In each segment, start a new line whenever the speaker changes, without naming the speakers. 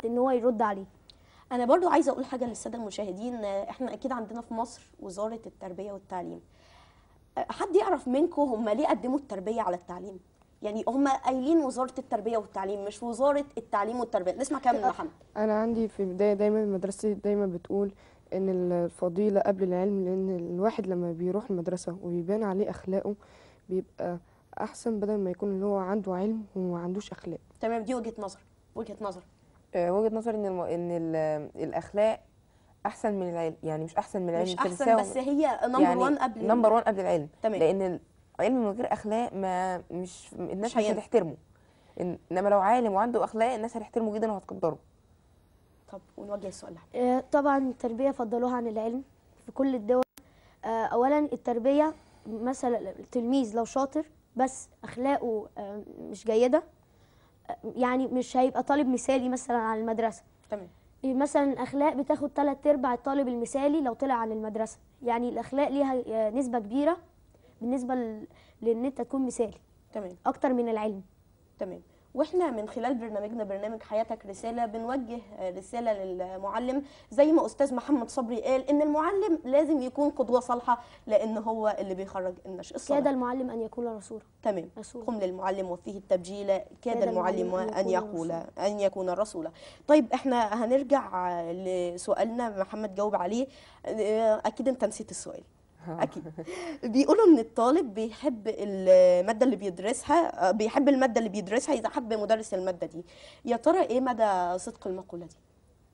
ان هو يرد عليه
انا برضو عايزه اقول حاجه للساده المشاهدين آه، احنا اكيد عندنا في مصر وزاره التربيه والتعليم آه، حد يعرف منكم هم ليه قدموا التربيه على التعليم يعني هم قايلين وزاره التربيه والتعليم مش وزاره التعليم والتربيه نسمع كلام من محمد
انا عندي في البدايه دايما مدرستي دايما بتقول ان الفضيله قبل العلم لان الواحد لما بيروح المدرسه ويبان عليه اخلاقه بيبقى احسن بدل ما يكون اللي هو عنده علم وما عندوش اخلاق
تمام دي وجهه نظر وجهه نظر
آه، وجهة نظري ان الم... ان ال... الاخلاق احسن من العلم يعني مش احسن من العلم
مش
أنت
احسن
بتساوي-
بس هي نمبر
يعني
1 قبل
نمبر 1 قبل العلم
تمام.
لان العلم من غير اخلاق ما مش الناس
مش
مش
هينفع.
هتحترمه إن- انما لو عالم وعنده اخلاق الناس هتحترمه جدا وهتقدره
طب ونوجه السؤال ده
آه، طبعا التربية فضلوها عن العلم في كل الدول آه، أولا التربية مثلا التلميذ لو شاطر بس أخلاقه آه، مش جيدة آه، يعني مش هيبقى طالب مثالي مثلا على المدرسة
تمام
مثلا الأخلاق بتاخد تلات أرباع الطالب المثالي لو طلع عن المدرسة يعني الأخلاق ليها آه، نسبة كبيرة بالنسبة ل- لأن أنت تكون مثالي
تمام
أكتر من العلم
تمام واحنا من خلال برنامجنا برنامج حياتك رساله بنوجه رساله للمعلم زي ما استاذ محمد صبري قال ان المعلم لازم يكون قدوه صالحه لان هو اللي بيخرج النشء
كاد
الصالح
المعلم أن يكون رسولا
تمام
رسولا
قم للمعلم وفيه التبجيل كاد
كاد
المعلم
المعلم
ان يقول ان يكون رسولا طيب احنا هنرجع لسؤالنا محمد جاوب عليه اكيد انت نسيت السؤال اكيد بيقولوا ان الطالب بيحب الماده اللي بيدرسها بيحب الماده اللي بيدرسها اذا حب مدرس الماده دي يا ترى ايه مدى صدق المقوله دي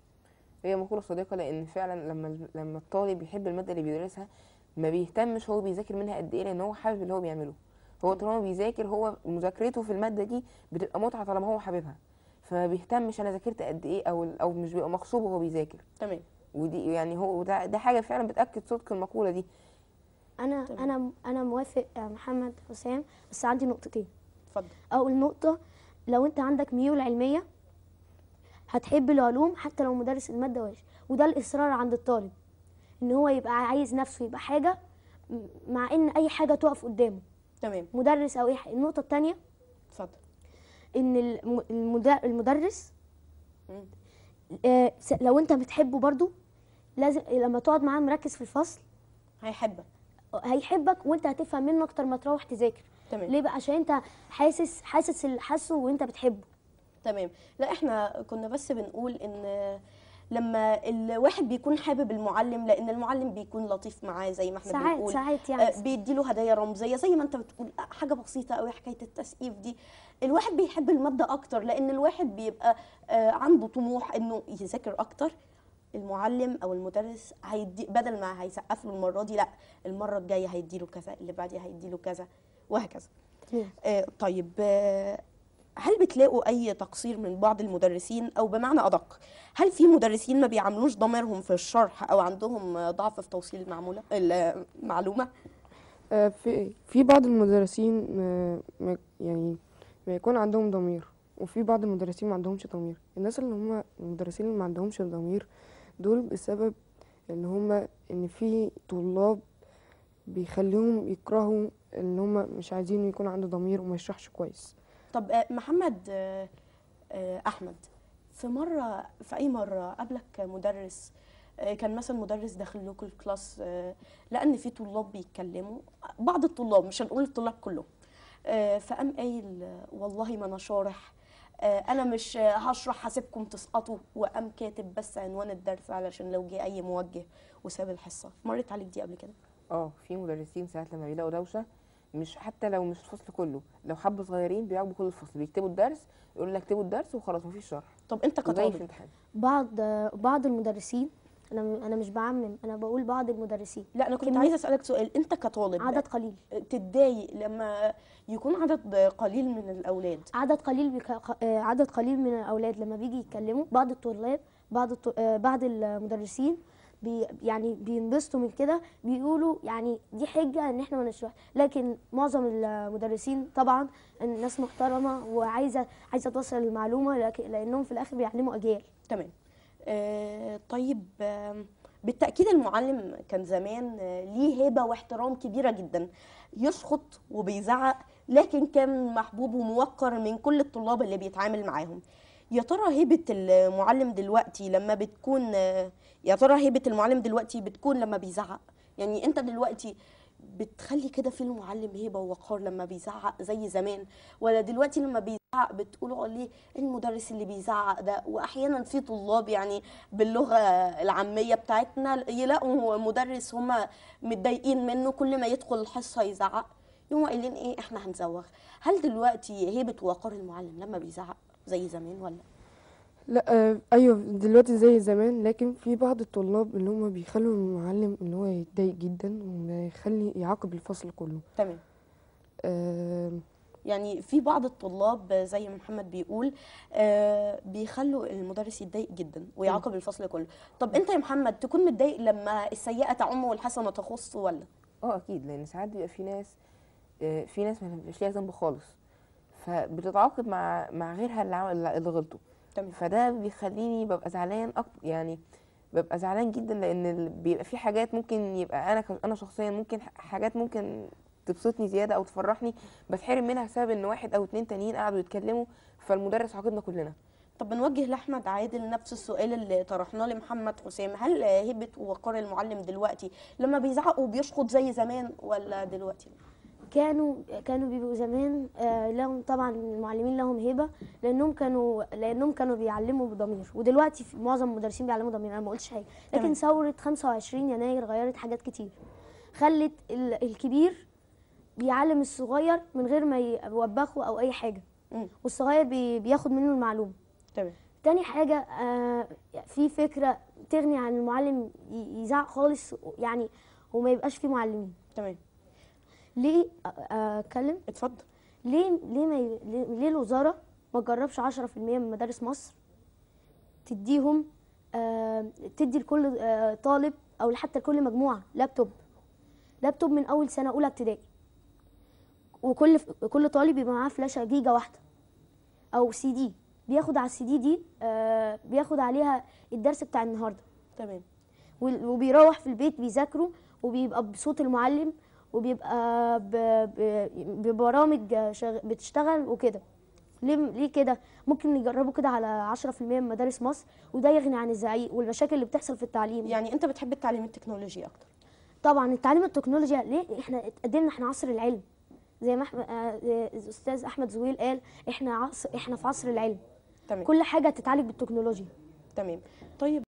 هي مقولة صديقة لأن فعلا لما لما الطالب يحب المادة اللي بيدرسها ما بيهتمش هو بيذاكر منها قد إيه لأن هو حابب اللي هو بيعمله هو طالما بيذاكر هو مذاكرته في المادة دي بتبقى متعة طالما هو حاببها فما بيهتمش أنا ذاكرت قد إيه أو أو مش بيبقى مغصوب وهو بيذاكر
تمام
ودي يعني هو ده, ده حاجة فعلا بتأكد صدق المقولة دي
أنا
تمام.
أنا أنا موافق آه، محمد حسام بس عندي نقطتين
اتفضل
أول نقطة لو أنت عندك ميول علمية هتحب العلوم حتى لو مدرس المادة وحش وده الإصرار عند الطالب إن هو يبقى عايز نفسه يبقى حاجة م- مع إن أي حاجة تقف قدامه
تمام
مدرس أو أي حاجة النقطة التانية
اتفضل
إن الم- المد- المدرس
مم.
آه، س- لو أنت بتحبه برضو لازم لما تقعد معاه مركز في الفصل
هيحبك
هيحبك وانت هتفهم منه اكتر ما تروح تذاكر
تمام
ليه بقى عشان انت حاسس حاسس اللي حاسه وانت بتحبه
تمام لا احنا كنا بس بنقول ان لما الواحد بيكون حابب المعلم لان المعلم بيكون لطيف معاه زي ما احنا
ساعات
بنقول
ساعات
آه،
يعني
بيديله هدايا رمزيه زي ما انت بتقول آه، حاجه بسيطه قوي حكايه التسقيف دي الواحد بيحب الماده اكتر لان الواحد بيبقى آه، عنده طموح انه يذاكر اكتر المعلم او المدرس هيدي بدل ما هيسقف له المره دي لا المره الجايه هيديله كذا اللي بعديها هيديله كذا وهكذا
تمام.
آه، طيب آه، هل بتلاقوا اي تقصير من بعض المدرسين او بمعنى ادق هل في مدرسين ما بيعاملوش ضميرهم في الشرح او عندهم آه، ضعف في توصيل المعموله المعلومه
آه، في في بعض المدرسين آه، ما- يعني ما يكون عندهم ضمير وفي بعض المدرسين ما عندهمش ضمير الناس اللي هم المدرسين اللي ما عندهمش ضمير دول بسبب ان هم ان في طلاب بيخليهم يكرهوا ان هم مش عايزين يكون عنده ضمير وما يشرحش كويس
طب آه، محمد آه، آه، احمد في مره في اي مره قابلك مدرس آه، كان مثلا مدرس داخل لكم الكلاس آه، لقى ان في طلاب بيتكلموا بعض الطلاب مش هنقول الطلاب كلهم آه، فقام قايل آه، والله ما انا شارح آه، انا مش آه، هشرح هسيبكم تسقطوا وقام كاتب بس عنوان الدرس علشان لو جه اي موجه وساب الحصه مرت عليك دي قبل كده
اه في مدرسين ساعات لما بيلاقوا دوشه مش حتى لو مش الفصل كله لو حبه صغيرين بيراقبوا كل الفصل بيكتبوا الدرس يقول لك اكتبوا الدرس وخلاص مفيش شرح
طب انت
وزي في
كطالب
الامتحان
بعض بعض المدرسين انا انا مش بعمم انا بقول بعض المدرسين
لا انا كنت
كمية-
عايزه اسالك سؤال انت كطالب
عدد قليل
تتضايق لما يكون عدد قليل من الاولاد
عدد قليل بك... آه، عدد قليل من الاولاد لما بيجي يتكلموا بعض الطلاب بعض الط... آه، بعض المدرسين بي يعني بينبسطوا من كده بيقولوا يعني دي حجه ان احنا ما نشرح لكن معظم المدرسين طبعا الناس محترمه وعايزه عايزه توصل المعلومه لكن لانهم في الاخر بيعلموا اجيال
تمام آه طيب آه بالتاكيد المعلم كان زمان آه ليه هيبه واحترام كبيره جدا يسخط وبيزعق لكن كان محبوب وموقر من كل الطلاب اللي بيتعامل معاهم يا ترى هيبه المعلم دلوقتي لما بتكون آه، يا ترى هيبه المعلم دلوقتي بتكون لما بيزعق يعني انت دلوقتي بتخلي كده في المعلم هيبه ووقار لما بيزعق زي زمان ولا دلوقتي لما بيزعق بتقولوا عليه المدرس اللي بيزعق ده واحيانا في طلاب يعني باللغه العاميه بتاعتنا يلاقوا مدرس هما متضايقين منه كل ما يدخل الحصه يزعق يقوموا قايلين ايه احنا هنزوغ هل دلوقتي هيبه ووقار المعلم لما بيزعق زي زمان ولا
لا آه ايوه دلوقتي زي زمان لكن في بعض الطلاب اللي هم بيخلوا المعلم ان هو يتضايق جدا ويخلي يعاقب الفصل كله
تمام
آه
يعني في بعض الطلاب زي ما محمد بيقول آه بيخلوا المدرس يتضايق جدا ويعاقب الفصل كله طب انت يا محمد تكون متضايق لما السيئه تعم والحسنه تخص ولا
اه اكيد لان ساعات بيبقى في ناس آه، في ناس ما بيبقاش ليها ذنب خالص فبتتعاقب مع مع غيرها اللي عمل اللي غلطوا
تمام
فده بيخليني ببقى زعلان أكتر يعني ببقى زعلان جدا لان ال- بيبقى في حاجات ممكن يبقى انا ك- انا شخصيا ممكن ح- حاجات ممكن تبسطني زياده او تفرحني بتحرم منها بسبب ان واحد او اتنين تانيين قعدوا يتكلموا فالمدرس عاقبنا كلنا
طب بنوجه لاحمد عادل نفس السؤال اللي طرحناه لمحمد حسام هل هيبه ووقار المعلم دلوقتي لما بيزعق وبيشخط زي زمان ولا دلوقتي
كانوا كانوا بيبقوا زمان آه، لهم طبعا المعلمين لهم هيبه لانهم كانوا لانهم كانوا بيعلموا بضمير ودلوقتي في معظم المدرسين بيعلموا ضمير انا ما قلتش حاجه
تمام.
لكن ثوره 25 يناير غيرت حاجات كتير خلت ال- الكبير بيعلم الصغير من غير ما يوبخه او اي حاجه
مم.
والصغير بي بياخد منه المعلومه
تمام
تاني حاجة آه في فكرة تغني عن المعلم ي- يزعق خالص يعني وما يبقاش فيه معلمين
تمام
ليه آه، آه، اتكلم
اتفضل
ليه ليه ما ي- ليه ليه الوزاره ما تجربش 10% من مدارس مصر تديهم آه تدي لكل آه طالب او حتى لكل مجموعه لابتوب لابتوب من اول سنه اولى ابتدائي وكل كل طالب يبقى معاه فلاشه جيجا واحده او سي دي بياخد على السي دي دي آه بياخد عليها الدرس بتاع النهارده
تمام
وال- وبيروح في البيت بيذاكروا وبيبقى بصوت المعلم وبيبقى ب- ب- ببرامج شغ- بتشتغل وكده ليه ليه كده ممكن نجربه كده على 10% من مدارس مصر وده يغني عن الزعيق والمشاكل اللي بتحصل في التعليم
يعني انت بتحب التعليم التكنولوجي اكتر
طبعا التعليم التكنولوجيا ليه احنا اتقدمنا احنا عصر العلم زي ما احمد آه، الاستاذ احمد زويل قال احنا عصر احنا في عصر العلم
تمام
كل حاجه تتعالج بالتكنولوجيا
تمام طيب